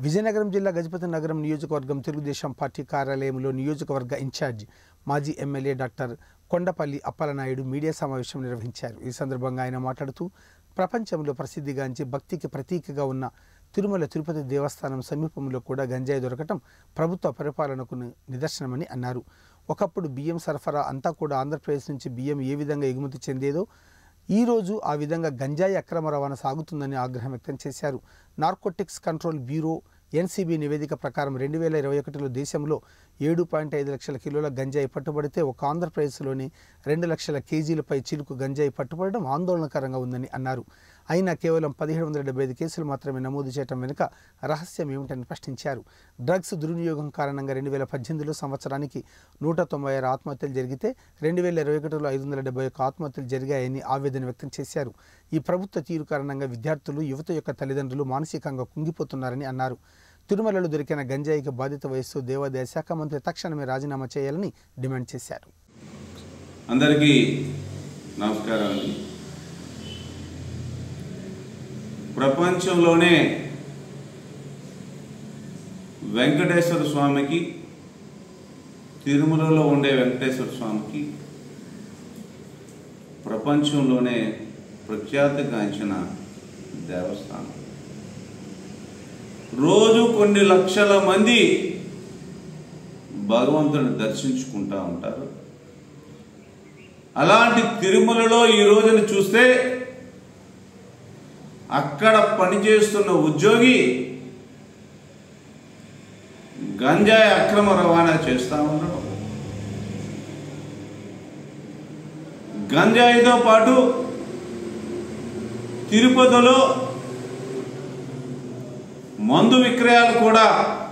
విజయనగరం జిల్లా గజపతి నగరం నియోజకవర్గం తెలుగుదేశం పార్టీ కార్యాలయంలో నియోజకవర్గ ఇన్ఛార్జ్ మాజీ MLA doctor Kondapalli Appalanaidu media సమావేశం నిర్వహించారు ఈ సందర్భంగా ఆయన మాట్లాడుతూ ప్రపంచంలో ప్రసిద్ధిగాంచి భక్తికి ప్రతీకగా ఉన్న తిరుమల తిరుపతి దేవస్థానం సమీపంలో కూడా గంజాయి దొరకటం ప్రభుత్వ పరిపాలనకు ని- నిదర్శనమని అన్నారు ఒకప్పుడు బియ్యం సరఫరా అంతా కూడా ఆంధ్రప్రదేశ్ నుంచి బియ్యం ఏ విధంగా ఎగుమతి చెందేదో ఈ రోజు ఆ విధంగా గంజాయి అక్రమ రవాణా సాగుతుందని ఆగ్రహం వ్యక్తం చేశారు నార్కోటిక్స్ కంట్రోల్ బ్యూరో ఎన్సీబీ నివేదిక ప్రకారం రెండు వేల ఇరవై ఒకటిలో దేశంలో ఏడు పాయింట్ ఐదు లక్షల కిలోల గంజాయి పట్టుబడితే ఒక ఆంధ్రప్రదేశ్లోని రెండు లక్షల కేజీలపై చిలుకు గంజాయి పట్టుబడడం ఆందోళనకరంగా ఉందని అన్నారు అయినా కేవలం పదిహేడు వందల డెబ్బై ఐదు కేసులు మాత్రమే నమోదు చేయడం వెనుక రహస్యం ఏమిటని ప్రశ్నించారు డ్రగ్స్ దుర్వినియోగం కారణంగా రెండు వేల పద్దెనిమిదిలో సంవత్సరానికి నూట తొంభై ఆరు ఆత్మహత్యలు జరిగితే రెండు వేల ఇరవై ఒకటిలో ఐదు వందల డెబ్బై ఒక్క ఆత్మహత్యలు జరిగాయని ఆవేదన వ్యక్తం చేశారు ఈ ప్రభుత్వ తీరు కారణంగా విద్యార్థులు యువత యొక్క తల్లిదండ్రులు మానసికంగా కుంగిపోతున్నారని అన్నారు తిరుమలలో దొరికిన గంజాయికి బాధ్యత వహిస్తూ దేవాదాయ శాఖ మంత్రి తక్షణమే రాజీనామా చేయాలని డిమాండ్ చేశారు అందరికీ నమస్కారం అండి ప్రపంచంలోనే వెంకటేశ్వర స్వామికి తిరుమలలో ఉండే వెంకటేశ్వర స్వామికి ప్రపంచంలోనే ప్రఖ్యాతిగాంచిన దేవస్థానం రోజు కొన్ని లక్షల మంది భగవంతుని దర్శించుకుంటా ఉంటారు అలాంటి తిరుమలలో ఈ రోజున చూస్తే అక్కడ పనిచేస్తున్న ఉద్యోగి గంజాయి అక్రమ రవాణా చేస్తా ఉండడం గంజాయితో పాటు తిరుపతిలో మందు విక్రయాలు కూడా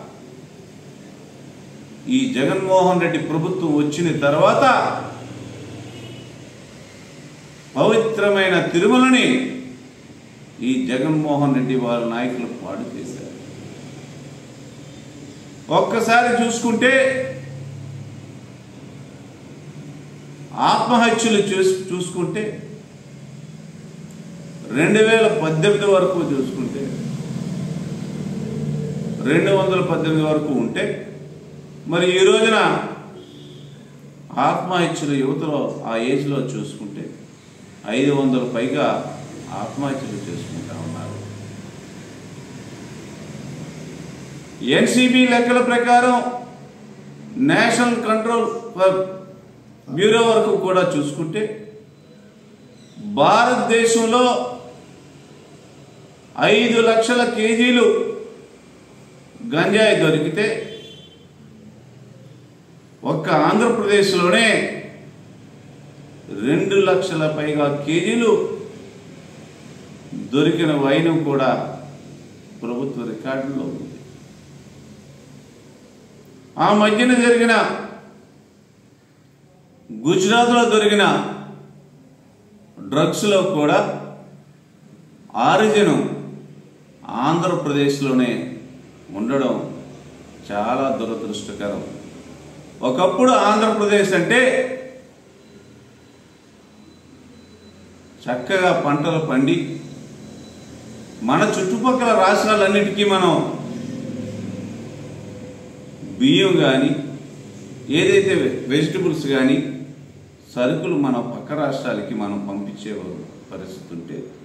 ఈ జగన్మోహన్ రెడ్డి ప్రభుత్వం వచ్చిన తర్వాత పవిత్రమైన తిరుమలని ఈ జగన్మోహన్ రెడ్డి వాళ్ళ నాయకులు పాడు చేశారు ఒక్కసారి చూసుకుంటే ఆత్మహత్యలు చూసి చూసుకుంటే రెండు వేల పద్దెనిమిది వరకు చూసుకుంటే రెండు వందల పద్దెనిమిది వరకు ఉంటే మరి ఈ రోజున ఆత్మహత్యలు యువతలో ఆ ఏజ్లో చూసుకుంటే ఐదు వందల పైగా ఆత్మహత్యలు చేసుకుంటా ఉన్నారు ఎన్సిబి లెక్కల ప్రకారం నేషనల్ కంట్రోల్ బ్యూరో వరకు కూడా చూసుకుంటే భారతదేశంలో ఐదు లక్షల కేజీలు గంజాయి దొరికితే ఒక్క ఆంధ్రప్రదేశ్లోనే రెండు లక్షల పైగా కేజీలు దొరికిన వైనం కూడా ప్రభుత్వ రికార్డులో ఉంది ఆ మధ్యన జరిగిన గుజరాత్లో దొరికిన డ్రగ్స్లో కూడా ఆరిజిన్ ఆంధ్రప్రదేశ్లోనే ఉండడం చాలా దురదృష్టకరం ఒకప్పుడు ఆంధ్రప్రదేశ్ అంటే చక్కగా పంటలు పండి మన చుట్టుపక్కల రాష్ట్రాలన్నిటికీ మనం బియ్యం కానీ ఏదైతే వెజిటబుల్స్ కానీ సరుకులు మన పక్క రాష్ట్రాలకి మనం పంపించే పరిస్థితి ఉంటే